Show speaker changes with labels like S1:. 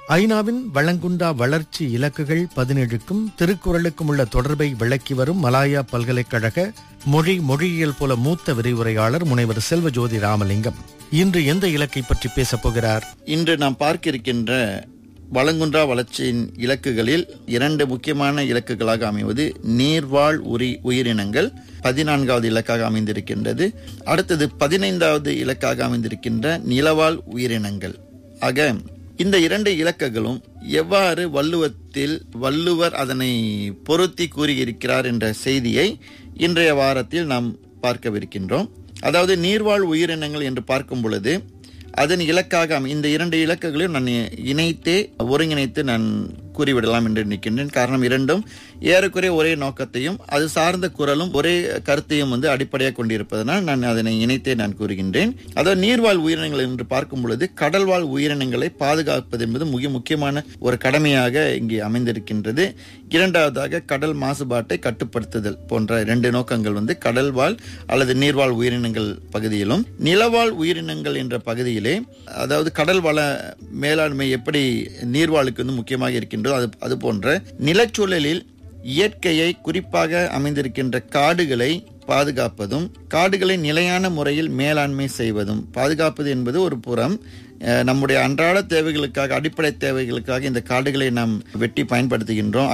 S1: ஐநாவின் வளங்குண்டா வளர்ச்சி இலக்குகள் பதினேழுக்கும் திருக்குறளுக்கும் உள்ள தொடர்பை விளக்கி வரும் மலாயா பல்கலைக்கழக மொழி மொழியியல் போல மூத்த விரிவுரையாளர் முனைவர் செல்வஜோதி ராமலிங்கம் இன்று எந்த இலக்கை பற்றி பேசப் போகிறார்
S2: இன்று நாம் பார்க்க இருக்கின்ற வளங்குன்றா வளர்ச்சியின் இலக்குகளில் இரண்டு முக்கியமான இலக்குகளாக அமைவது நீர்வாழ் உரி உயிரினங்கள் பதினான்காவது இலக்காக அமைந்திருக்கின்றது அடுத்தது பதினைந்தாவது இலக்காக அமைந்திருக்கின்ற நிலவாழ் உயிரினங்கள் ஆக இந்த இரண்டு இலக்குகளும் எவ்வாறு வள்ளுவத்தில் வள்ளுவர் அதனை பொருத்தி கூறியிருக்கிறார் என்ற செய்தியை இன்றைய வாரத்தில் நாம் பார்க்கவிருக்கின்றோம் அதாவது நீர்வாழ் உயிரினங்கள் என்று பார்க்கும் பொழுது அதன் இலக்காக அமை- இந்த இரண்டு இலக்குகளையும் நான் இணைத்தே ஒருங்கிணைத்து நான் கூறிவிடலாம் என்று நிற்கின்றேன் காரணம் இரண்டும் ஏறக்குறைய ஒரே நோக்கத்தையும் அது சார்ந்த குரலும் ஒரே கருத்தையும் வந்து அடிப்படையாக கொண்டிருப்பதனால் நான் அதனை இணைத்தே நான் கூறுகின்றேன் அதாவது நீர்வாழ் உயிரினங்கள் என்று பார்க்கும் பொழுது கடல்வாழ் உயிரினங்களை பாதுகாப்பது என்பது மிக முக்கியமான ஒரு கடமையாக இங்கே அமைந்திருக்கின்றது இரண்டாவதாக கடல் மாசுபாட்டை கட்டுப்படுத்துதல் போன்ற இரண்டு நோக்கங்கள் வந்து கடல்வாழ் அல்லது நீர்வாழ் உயிரினங்கள் பகுதியிலும் நிலவாழ் உயிரினங்கள் என்ற பகுதியிலே அதாவது கடல் வள மேலாண்மை எப்படி நீர்வாழுக்கு வந்து முக்கியமாக இருக்கின்றதோ அது அது போன்ற நிலச்சூழலில் இயற்கையை குறிப்பாக அமைந்திருக்கின்ற காடுகளை பாதுகாப்பதும் காடுகளை நிலையான முறையில் மேலாண்மை செய்வதும் பாதுகாப்பது என்பது ஒரு புறம் அஹ், நம்முடைய அன்றாட தேவைகளுக்காக அடிப்படை தேவைகளுக்காக இந்த காடுகளை நாம் வெட்டி பயன்படுத்துகின்றோம்